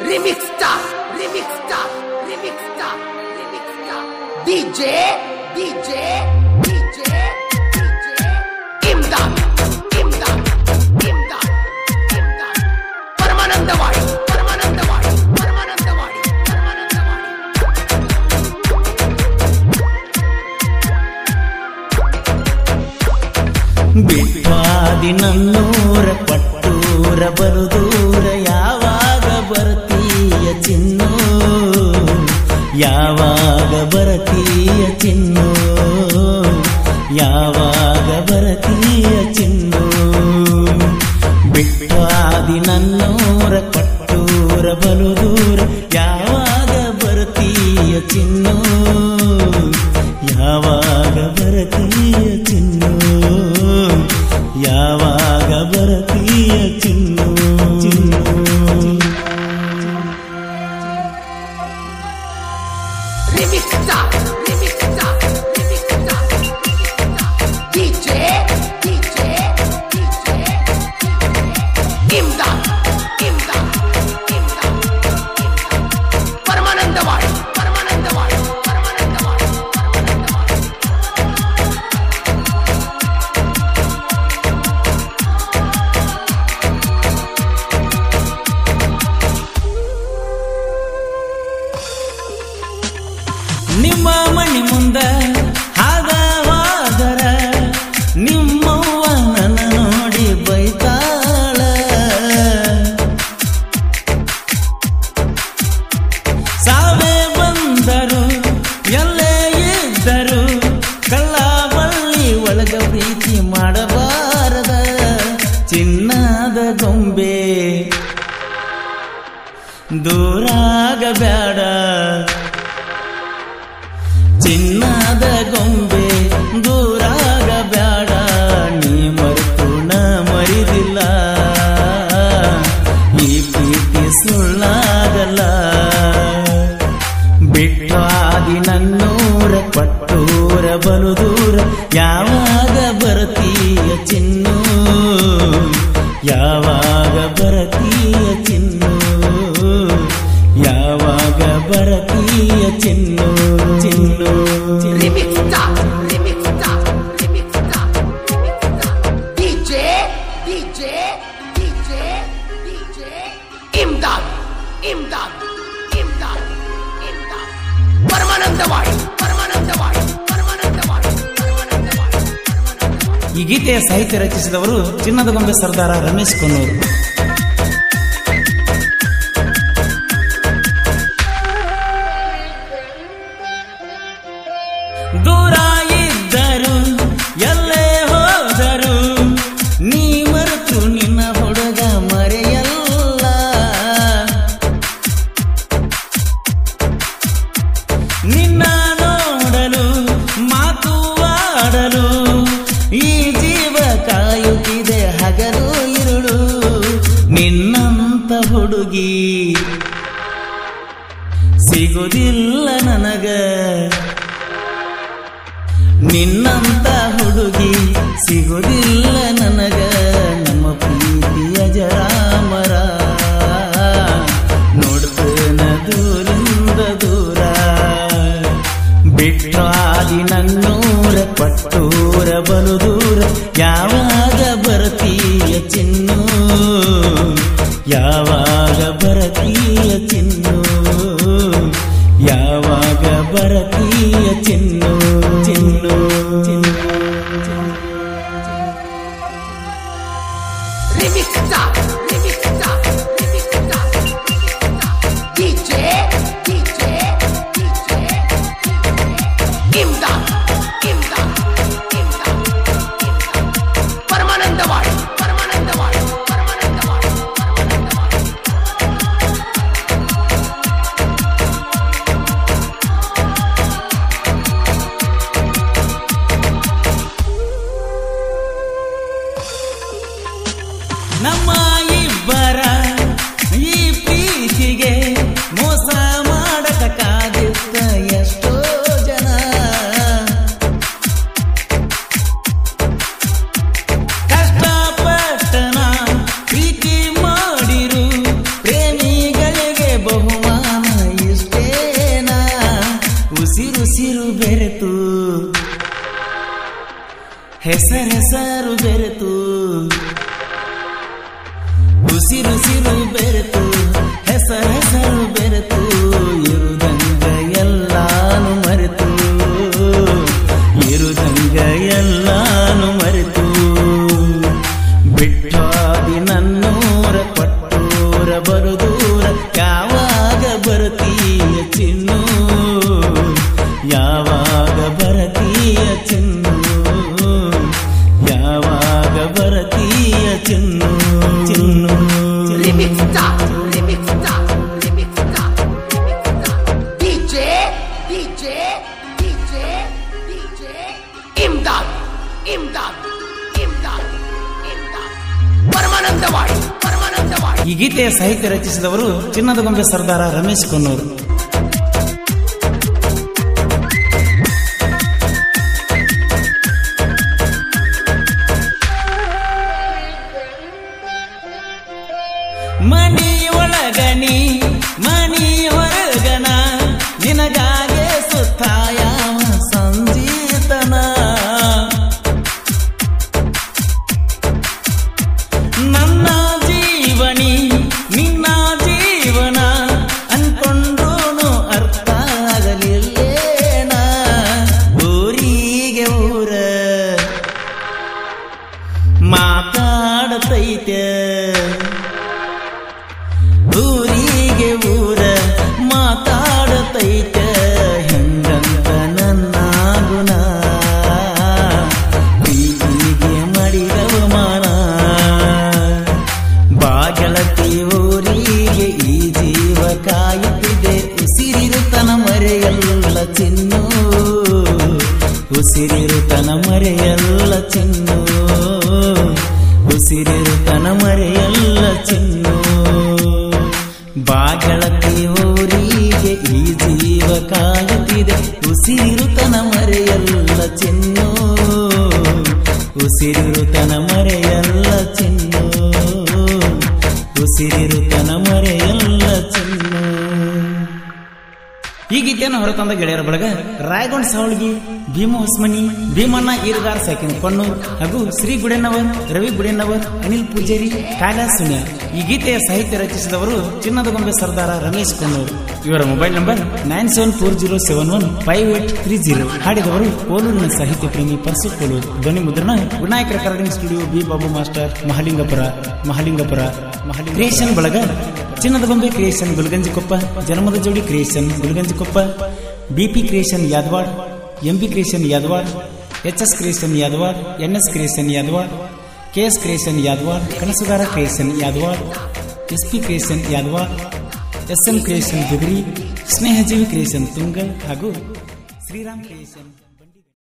Remix star, remix star, remix star, remix star. DJ, DJ, DJ, DJ. Imdad, Imdad, Imdad, Imdad. Paramanandawadi Paramanandawadi Paramanandawadi Paramanandawadi ಬಿಟ್ವಾದಿ ನನ್ನೂರ ಪಟ್ಟೂರ ಬರುದೂರ ಯಾವಾಗ ಬರ್ತೀಯ ಚಿನ್ನು ಯಾವಾಗ ಬರತೀಯ ಚಿನ್ನು ಯಾವಾಗ ಬರತೀಯ ಚಿನ್ನು ಬಿಟ್ವಾದಿ ನನ್ನೂರ ಪಟ್ಟೂರ ಬರುದೂರ ಯಾವಾಗ ಬರ್ತೀಯ ಚಿನ್ನು ಯಾವಾಗ ಬರತೀಯ ಚಿನ್ನು ಯಾವಾಗ ಬರತೀಯ ಚಿನ್ನು ಚಿನ್ನು Remix star, remix star, remix star, remix star. DJ, DJ, DJ, Imdad, Imdad, Imdad, Imdad. Paramanandawadi Paramanandawadi Paramanandawadi Paramanandawadi ನಿಮ್ಮ ಮಣಿ ಮುಂದ ಹಾದ ಹೋದರ ನಿಮ್ಮವ್ವ ನನ್ನ ನೋಡಿ ಬೈತಾಳ ಸಾವೇ ಬಂದರು ಎಲ್ಲೇ ಇದ್ದರು ಕಳ್ಳ ಬಳ್ಳಿ ಒಳಗ ಪ್ರೀತಿ ಮಾಡಬಾರದ ಚಿನ್ನದ ಗೊಂಬೆ ದೂರಾಗಬೇಡ ಚಿನ್ನದ ಗೊಂಬೆ ದೂರಾಗ ಬ್ಯಾಡ ನೀ ಮರೆತು ನ ಮರಿದಿಲ್ಲ ಈ ಪ್ರೀತಿ ಸುಳ್ಳಾಗಲ್ಲ ಬಿಟ್ಟಾದಿ ನನ್ನೂರ ಪಟ್ಟೂರ ಬಲು ದೂರ ಯಾವಾಗ ಬರತೀಯ ಚಿನ್ನು ಯಾವಾಗ ಬರತೀಯ ಚಿನ್ನು ಯಾವಾಗ ಬರತೀಯ ಚಿನ್ನು ಚಿನ್ನು ಚಿನ್ನು Remix star, remix star, remix star, remix star. DJ, DJ, DJ, DJ. Imdad, Imdad, Imdad, Imdad. Paramanandawadi Paramanandawadi Paramanandawadi Paramanandawadi Paramanandawadi ಈ ಗೀತೆಯ ಸಾಹಿತ್ಯ ರಚಿಸಿದವರು ಚಿನ್ನದ ಗೊಂಬೆ ಸರ್ದಾರ ರಮೇಶ್ ಕೊನ್ನೂರು ದೂರ ಇದ್ದರು ಎಲ್ಲೇ ಹೋದರು ನೀ ಮರೆತು ನಿನ್ನ ಹುಡುಗ ಮರೆಯಲ್ಲ ನಿನ್ನ ನೋಡಲು ಮಾತು ಆಡಲು ಈ ಜೀವ ಕಾಯುತ್ತಿದೆ ಹಗಲು ಇರುಳು ನಿನ್ನಂತ ಹುಡುಗಿ ಸಿಗುವುದಿಲ್ಲ ನನಗ ನಿನ್ನಂತ ಹುಡುಗಿ ಸಿಗುವುದಿಲ್ಲ ನನಗ ನಮ್ಮ ಪ್ರೀತಿಯ ಜರಾಮರ ನೋಡ್ತೇನ ದೂರಿಂದ ದೂರ ಬಿಟ್ಟಾದಿ ನನ್ನೂರ ಪಟ್ಟೂರ ಬಲು ದೂರ ಯಾವಾಗ ಬರತೀಯ ಚಿನ್ನು ಯಾವಾಗ ಬರತೀಯ ಚಿನ್ನು ಯಾವಾಗ ಬರತೀಯ ಚಿನ್ನು ಚಿನ್ನು ಚಿನ್ನು Remix star, remix star, remix star, remix star. DJ, DJ, DJ, Imdad, Imdad, Imdad, Imdad. Paramanandawadi Paramanandawadi Paramanandawadi Paramanandawadi ನಮ್ಮ ಇಬ್ಬರ ಈ ಪ್ರೀತಿಗೆ ಮೋಸ ಮಾಡಕ ಕಾದಿತ್ತ ಎಷ್ಟೋ ಜನ ಕಷ್ಟಪಟ್ಟನ ಪ್ರೀತಿ ಮಾಡಿರು ಪ್ರೇಮಿಗಳಿಗೆ ಹೆಸರೆಸರು ಬೆರೆತು ಉಸಿರುಸಿರು ಬೆರೆತು ಹೆಸರೆಸರು ಬೆರೆತು ಇರುದಂಗ ಎಲ್ಲಾನು ಮರೆತು ಇರುದಂಗ ಎಲ್ಲಾನು ಮರೆತು ಬಿಟ್ಟಾದಿ ನನ್ನೂರ ಕೊಟ್ಟೂರ ಬರುದೂರ ಯಾವಾಗ ಬರುತ್ತೀಯ ಚಿನ್ನು ಯಾವಾಗ ಬರತೀಯ ಚಿನ್ನು ಯಾವಾಗ ಬರತೀಯ ಚಿನ್ನು ಚಿನ್ನು Remix star, remix star, remix star, remix star. DJ, DJ, DJ, DJ. Imdad, Imdad, Imdad, Imdad. Paramanandawadi Paramanandawadi ಈ ಗೀತೆಯ ಸಾಹಿತ್ಯ ರಚಿಸಿದವರು ಚಿನ್ನದ ಗೊಂಬೆ ಸರ್ದಾರ ರಮೇಶ್ ಕೊನ್ನೂರು ಮನಿ ಒಳಗನಿ ಮನಿ ಹೊರಗನ ನಿನಗಾಗೆ ಸುತ್ತಾಯ ಸಂಜೀತನ ನನ್ನ ಜೀವನಿ ನಿನ್ನ ಜೀವನ ಅನ್ಕೊಂಡ್ರೂ ಅರ್ಥ ಆಗಲಿಲ್ಲೇನ ಊರಿಗೆ ಊರ ಮಾತಾಡತೈತೆ ಊರಿಗೆ ಊರ ಮಾತಾಡತೈತೆ ಹೆಂಗಂತ ನನ್ನ ಗುಣ ಪ್ರೀತಿಗೆ ಮಾಡಿದವ ಮಾನ ಬಾಗಳತಿ ಊರಿಗೆ ಈ ಜೀವ ಕಾಯುತ್ತಿದೆ ಉಸಿರಿರುತನ ಮರೆಯಲ್ಲ ಚಿನ್ನು ಉಸಿರಿರುತನ ಮರೆಯಲ್ಲ ಚಿನ್ನು ಉಸಿರಿರುತನ ಮರೆಯಲ್ಲ ಚಿನ್ನು ಬಾಗಳತಿ ಊರಿಗೆ ಈ ಜೀವ ಕಾಯುತ್ತಿದೆ ಉಸಿರಿರುತನ ಮರೆಯಲ್ಲ ಚಿನ್ನು ಉಸಿರಿರುತನ ಮರೆಯಲ್ಲ ಚಿನ್ನು ಉಸಿರಿರುತನ ಮರೆಯಲ್ಲ ಚಿನ್ನು ಈ ಗೀತೆಯನ್ನು ಹೊರತಂದ ಗೆಳೆಯರ ಬಳಗ ರಾಯಗೊಂಡ್ ಸಾವಳಗಿ ಭೀಮ ಹೊಸ್ಮನಿ ಭೀಮಣ್ಣ ಈರ್ಗಾರ್ ಸಾಕಿನ ಕೊಣ್ಣೂರ್ ಹಾಗೂ ಶ್ರೀ ಗುಡೆನವರ್ ರವಿ ಗುಡೆನವರ್ ಅನಿಲ್ ಪೂಜಾರಿ ಕಾಲ ಸುನ್ಯ ಈ ಗೀತೆಯ ಸಾಹಿತ್ಯ ರಚಿಸಿದವರು ಚಿನ್ನದ ಗೊಂಬೆ ಸರ್ದಾರ ರಮೇಶ್ ಕೊಣ್ಣೂರ್ ಇವರ mobile number nine seven four zero seven one five eight three zero ಹಾಡಿದವರು ಕೋಲೂರಿನ ಸಾಹಿತ್ಯ ಪ್ರೇಮಿ ಪರ್ಸು ಕೋಲೂರು ಧ್ವನಿ ಮುದ್ರಣ Vinayaka recording studio B Babu master Mahalingapura Mahalingapura Mahalinga creation ಬಳಗ ಚಿನ್ನದ ಗೊಂಬೆ ಕ್ರಿಯೇಷನ್ ಗುಲ್ಗಂಜಿಕೊಪ್ಪ ಜನ್ಮದ ಜೋಡಿ creation Gulganjikoppa BP creation Yadawad MB creation Yadawad H S creation Yadawad N S creation Yadawad KS creation Yadawad ಕನಸುಗಾರ creation Yadawad S P creation Yadawad S M creation ಬಿದ್ರಿ ಸ್ನೇಹಜೀವಿ ಕ್ರಿಯೇಷನ್ ತುಂಗಲ್ ಹಾಗೂ ಶ್ರೀರಾಮ್ ಕ್ರಿಯೇಷನ್